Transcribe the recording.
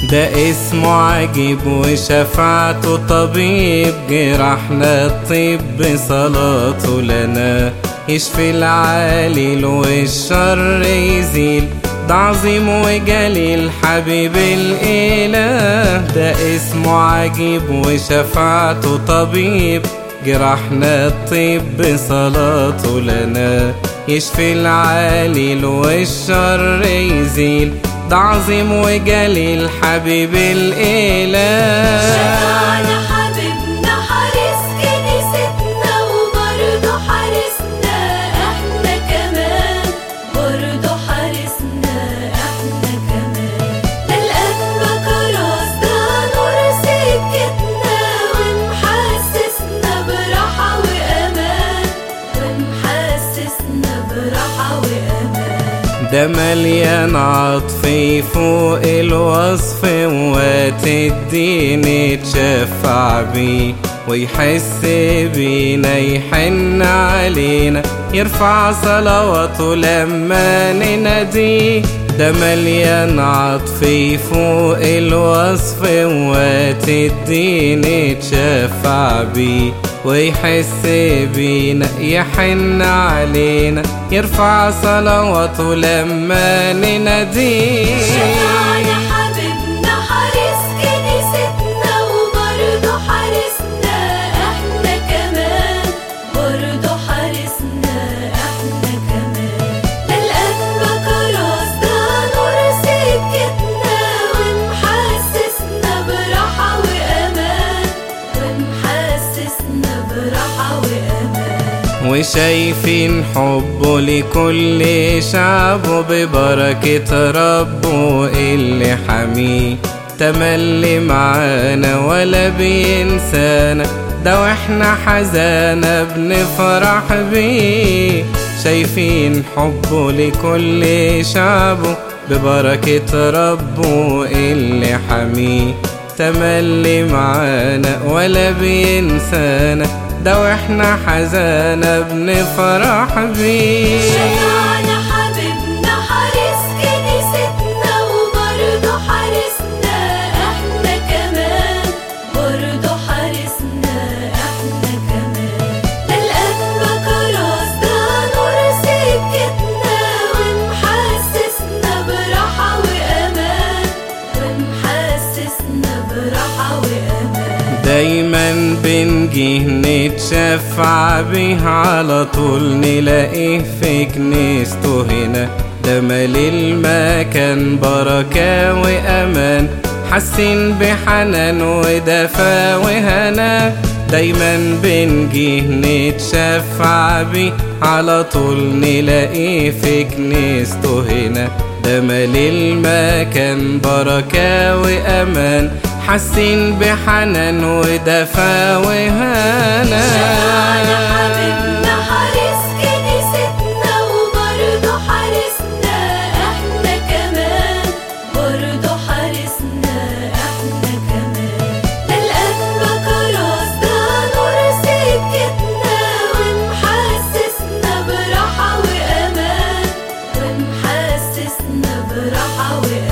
ده اسمه عجيب وشفاعته طبيب جرحنا الطب بصلاته لنا يشفي العالي والشر يزيل ده عظيم وجليل حبيب الإله ده اسمه عجيب وشفاعته طبيب جرحنا الطب بصلاته لنا يشفي العالي والشر يزيل ده عظيم وجليل حبيب الإله شفعنا حبيبنا حارس كنيستنا وبرضه حارسنا احنا كمان برضه حارسنا احنا كمان ده الأنبا كراس ده نور سكتنا ومحسسنا براحة وأمان ومحسسنا براحة وأمان ده مليان عطف فوق الوصف وقت الدين يتشفع بيه ويحس بينا يحن علينا يرفع صلواته لما نناديه ده مليان عطف فوق الوصف وقت الدين يتشفع بيه ويحس بينا يحن علينا يرفع صلواته لما نناديه شفعنا حبيبنا حارس كنيستنا وبرضه حارسنا احنا كمان برضه حارسنا احنا كمان ده الأنبا كراس ده نور سكتنا ومحسسنا براحة وأمان ومحسسنا براحة وأمان وشايفين حبه لكل شعبه ببركة ربه اللي حميه تملي معانا ولا بينسانا ده واحنا حزانة بنفرح بيه شايفين حبه لكل شعبه ببركة ربه اللي حميه تملي معانا ولا بينسانا ده واحنا حزانة بنفرح بيه شفعنا حبيبنا حارس كنيستنا وبرضه حارسنا احنا كمان برضه حارسنا احنا كمان ده الأنبا كراس ده نور سكتنا ومحسسنا براحة وأمان ومحسسنا براحة وأمان دايما بنجيه نتشفع بيه على طول نلاقيه في كنيسته هنا ده مال المكان بركة وأمان حاسين بحنان ودفا وهنا دايما بنجيه نتشفع بيه على طول نلاقيه في كنيسته هنا ده مال المكان بركة وأمان حاسين بحنان ودفا شفعنا وهنا حبيبنا حارس كنيستنا وبرضه حارسنا احنا كمان برضه حارسنا احنا كمان ده الأنبا كراس ده نور سكتنا ومحسسنا براحة وأمان ومحسسنا براحة وأمان